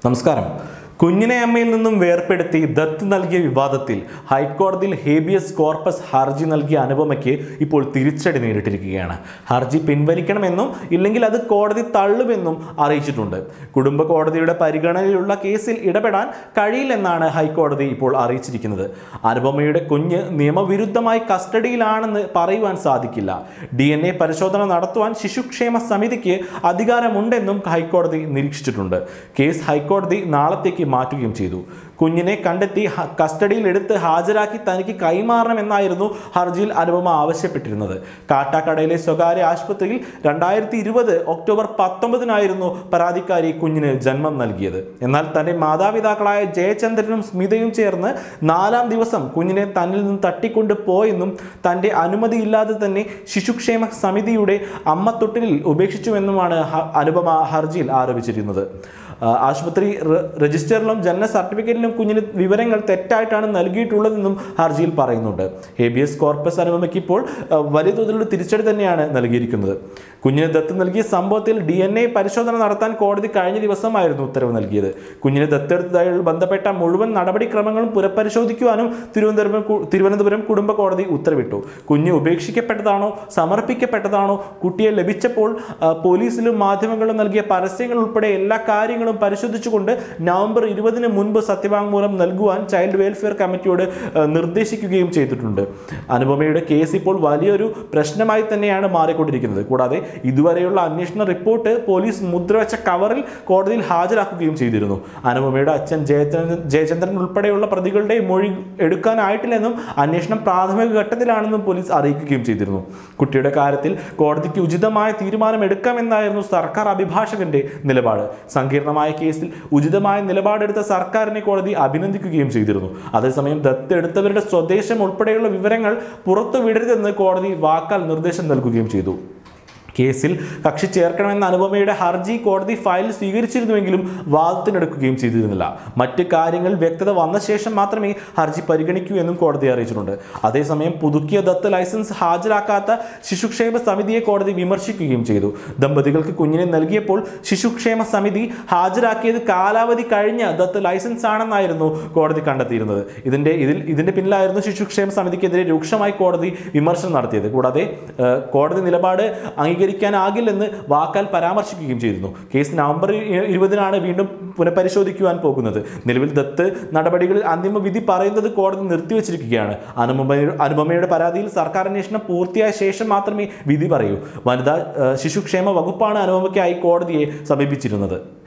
നമസ്കാരം കുഞ്ഞിനെ അമ്മയിൽ നിന്നും വേർപ്പെടുത്തി ദത്ത് നൽകിയ വിവാദത്തിൽ ഹൈക്കോടതിയിൽ ഹേബിയസ് കോർപ്പസ് ഹർജി നൽകിയ അനുപമയ്ക്ക് ഇപ്പോൾ തിരിച്ചടി നേരിട്ടിരിക്കുകയാണ് ഹർജി പിൻവലിക്കണമെന്നും ഇല്ലെങ്കിൽ അത് കോടതി തള്ളുമെന്നും അറിയിച്ചിട്ടുണ്ട് കുടുംബ കോടതിയുടെ പരിഗണനയിലുള്ള കേസിൽ ഇടപെടാൻ കഴിയില്ലെന്നാണ് ഹൈക്കോടതി ഇപ്പോൾ അറിയിച്ചിരിക്കുന്നത് അനുപമയുടെ കുഞ്ഞ് നിയമവിരുദ്ധമായി കസ്റ്റഡിയിലാണെന്ന് പറയുവാൻ സാധിക്കില്ല ഡി എൻ എ പരിശോധന നടത്തുവാൻ ശിശുക്ഷേമ സമിതിക്ക് അധികാരമുണ്ടെന്നും ഹൈക്കോടതി നിരീക്ഷിച്ചിട്ടുണ്ട് കേസ് ഹൈക്കോടതി നാളത്തേക്ക് മാറ്റുകയും ചെയ്തു കുഞ്ഞിനെ കണ്ടെത്തി ഹ- കസ്റ്റഡിയിൽ എടുത്ത് ഹാജരാക്കി തനിക്ക് കൈമാറണമെന്നായിരുന്നു ഹർജിയിൽ അനുപമ ആവശ്യപ്പെട്ടിരുന്നത് കാട്ടാക്കടയിലെ സ്വകാര്യ ആശുപത്രിയിൽ രണ്ടായിരത്തി ഇരുപത് ഒക്ടോബർ പത്തൊമ്പതിനായിരുന്നു പരാതിക്കാരി കുഞ്ഞിന് ജന്മം നൽകിയത് എന്നാൽ തന്റെ മാതാപിതാക്കളായ ജയചന്ദ്രനും സ്മിതയും ചേർന്ന് നാലാം ദിവസം കുഞ്ഞിനെ തന്നിൽ നിന്ന് തട്ടിക്കൊണ്ട് പോയെന്നും തന്റെ അനുമതിയില്ലാതെ തന്നെ ശിശുക്ഷേമ സമിതിയുടെ അമ്മത്തൊട്ടിലിൽ ഉപേക്ഷിച്ചുവെന്നുമാണ് ഹ- അനുപമ ഹർജിയിൽ ആരോപിച്ചിരുന്നത് ആ, ആശുപത്രി ര- രജിസ്റ്ററിലും ജനന സർട്ടിഫിക്കറ്റിലും കുഞ്ഞിന് വിവരങ്ങൾ തെറ്റായിട്ടാണ് നൽകിയിട്ടുള്ളതെന്നും ഹർജിയിൽ പറയുന്നുണ്ട് ഹേബിയസ് കോർപ്പസ് അനുപമയ്ക്ക് ഇപ്പോൾ ആ, വലിയ തോതിലുള്ള തിരിച്ചടി തന്നെയാണ് നൽകിയിരിക്കുന്നത് കുഞ്ഞിന് ദത്ത് നൽകിയ സംഭവത്തിൽ ഡി എൻ എ പരിശോധന നടത്താൻ കോടതി കഴിഞ്ഞ ദിവസമായിരുന്നു ഉത്തരവ് നൽകിയത് കുഞ്ഞിനെ ദത്തെടുത്തതായി ബന്ധപ്പെട്ട മുഴുവൻ നടപടിക്രമങ്ങളും പുനഃപരിശോധിക്കുവാനും തിരുവനന്തപുരം കു- തിരുവനന്തപുരം കുടുംബ കോടതി ഉത്തരവിട്ടു കുഞ്ഞ് ഉപേക്ഷിക്കപ്പെട്ടതാണോ സമർപ്പിക്കപ്പെട്ടതാണോ കുട്ടിയെ ലഭിച്ചപ്പോൾ ആ, പോലീസിലും മാധ്യമങ്ങളിലും നൽകിയ പരസ്യങ്ങൾ ഉൾപ്പെടെ എല്ലാ കാര്യങ്ങളും പരിശോധിച്ചുകൊണ്ട് നവംബർ ഇരുപതിന് മുൻപ് സത്യവാങ്മൂലം നൽകുവാൻ ചൈൽഡ് വെൽഫെയർ കമ്മിറ്റിയോട് ആ, നിർദ്ദേശിക്കുകയും ചെയ്തിട്ടുണ്ട് അനുപമയുടെ കേസ് ഇപ്പോൾ വലിയൊരു പ്രശ്നമായി തന്നെയാണ് മാറിക്കൊണ്ടിരിക്കുന്നത് കൂടാതെ ഇതുവരെയുള്ള അന്വേഷണ റിപ്പോർട്ട് പോലീസ് മുദ്രവെച്ച കവറിൽ കോടതിയിൽ ഹാജരാക്കുകയും ചെയ്തിരുന്നു അനുപമയുടെ അച്ഛൻ ജയചന്ദ്രൻ ജയചന്ദ്രൻ ഉൾപ്പെടെയുള്ള പ്രതികളുടെ മൊഴി എടുക്കാനായിട്ടില്ലെന്നും അന്വേഷണം പ്രാഥമിക ഘട്ടത്തിലാണെന്നും പോലീസ് അറിയിക്കുകയും ചെയ്തിരുന്നു കുട്ടിയുടെ കാര്യത്തിൽ കോടതിക്ക് ഉചിതമായ തീരുമാനം എടുക്കാമെന്നായിരുന്നു സർക്കാർ അഭിഭാഷകന്റെ നിലപാട് സങ്കീർണമായ കേസിൽ ഉചിതമായ നിലപാടെടുത്ത സർക്കാരിനെ കോടതി അഭിനന്ദിക്കുകയും ചെയ്തിരുന്നു അതേസമയം ദത്തെടുത്തവരുടെ സ്വദേശം ഉൾപ്പെടെയുള്ള വിവരങ്ങൾ പുറത്തുവിടരുതെന്ന് കോടതി വാക്കാൽ നിർദ്ദേശം നൽകുകയും ചെയ്തു കേസിൽ കക്ഷി ചേർക്കണമെന്ന അനുപമയുടെ ഹർജി കോടതി ഫയൽ സ്വീകരിച്ചിരുന്നുവെങ്കിലും വാദത്തിനെടുക്കുകയും ചെയ്തിരുന്നില്ല മറ്റ് കാര്യങ്ങൾ വ്യക്തത വന്ന ശേഷം മാത്രമേ ഹർജി പരിഗണിക്കൂ എന്നും കോടതി അറിയിച്ചിട്ടുണ്ട് അതേസമയം പുതുക്കിയ ദത്ത് ലൈസൻസ് ഹാജരാക്കാത്ത ശിശുക്ഷേമ സമിതിയെ കോടതി വിമർശിക്കുകയും ചെയ്തു ദമ്പതികൾക്ക് കുഞ്ഞിനെ നൽകിയപ്പോൾ ശിശുക്ഷേമ സമിതി ഹാജരാക്കിയത് കാലാവധി കഴിഞ്ഞ ദത്ത് ലൈസൻസ് ആണെന്നായിരുന്നു കോടതി കണ്ടെത്തിയിരുന്നത് ഇതിന്റെ ഇതിൽ ഇതിന്റെ പിന്നിലായിരുന്നു ശിശുക്ഷേമ സമിതിക്കെതിരെ രൂക്ഷമായി കോടതി വിമർശനം നടത്തിയത് കൂടാതെ ഏഹ്, കോടതി നിലപാട് അംഗീകരിക്കാനാകില്ലെന്ന് വാക്കാൽ പരാമർശിക്കുകയും ചെയ്തിരുന്നു കേസ് നവംബർ ഇ- ഇരുപതിനാണ് വീണ്ടും പുനഃപരിശോധിക്കുവാൻ പോകുന്നത് നിലവിൽ ദത്ത് നടപടികളിൽ അന്തിമ വിധി പറയുന്നത് കോടതി നിർത്തിവച്ചിരിക്കുകയാണ് അനുപമയുടെ അനുപമയുടെ പരാതിയിൽ സർക്കാർ അന്വേഷണം പൂർത്തിയായ ശേഷം മാത്രമേ വിധി പറയൂ വനിതാ ഏഹ്, ശിശുക്ഷേമ വകുപ്പാണ് അനുപമയ്ക്കായി കോടതിയെ സമീപിച്ചിരുന്നത്